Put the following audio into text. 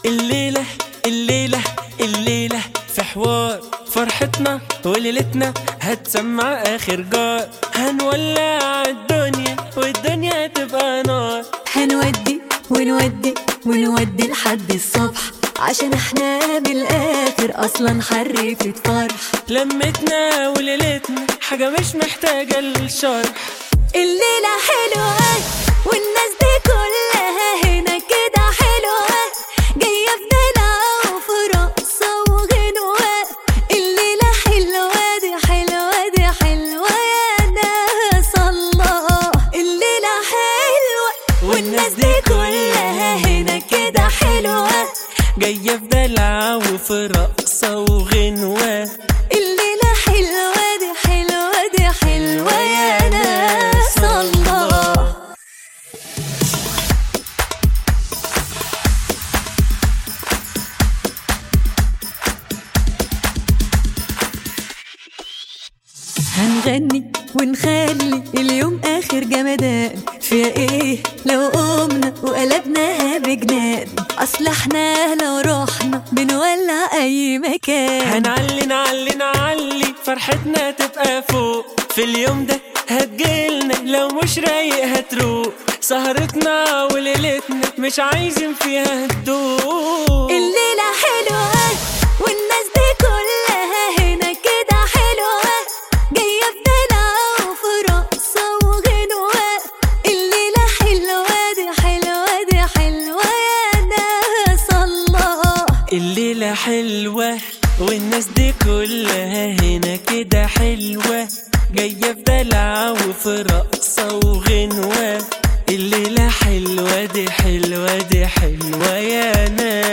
الليلة الليلة الليلة في حوار فرحتنا وليلتنا هتسمع آخر جار هنولع الدنيا والدنيا تبقى نار هنودي ونودي ونودي لحد الصبح عشان احنا بالاخر اصلا حرفة فرح لمتنا وليلتنا حاجة مش محتاجة للشرح الليلة حلوة والناس دي كلها هنا كده حلوة جاية في دلع وفي رقصة وغنوة الليلة حلوة دي حلوة دي حلوة يا ناس الله الليلة حلوة والناس دي كلها هنا كده حلوة جاية في دلع وفي رقصة وغنوة الليلة حلوة دي حلوة دي حلوة يا ناس الله هنغني ونخلي اليوم اخر جمدان فيها ايه لو قمنا وقلبناها بجنان اصل احنا لو رحنا بنولع اي مكان هنعلي نعلي نعلي فرحتنا تبقى فوق في اليوم ده هتجيلنا لو مش رايق هتروق سهرتنا وليلتنا مش عايزين فيها هدوء الليلة حلوة والناس دي كلها هنا كده حلوة جاية في دلع وفي رقصة وغنوة الليلة حلوة دي حلوة دي حلوة يا ناس الله الليلة حلوة والناس دي كلها هنا كده حلوة جاية في دلع وفي رقصة وغنوة الليلة حلوة دي حلوة دي حلوة يا ناس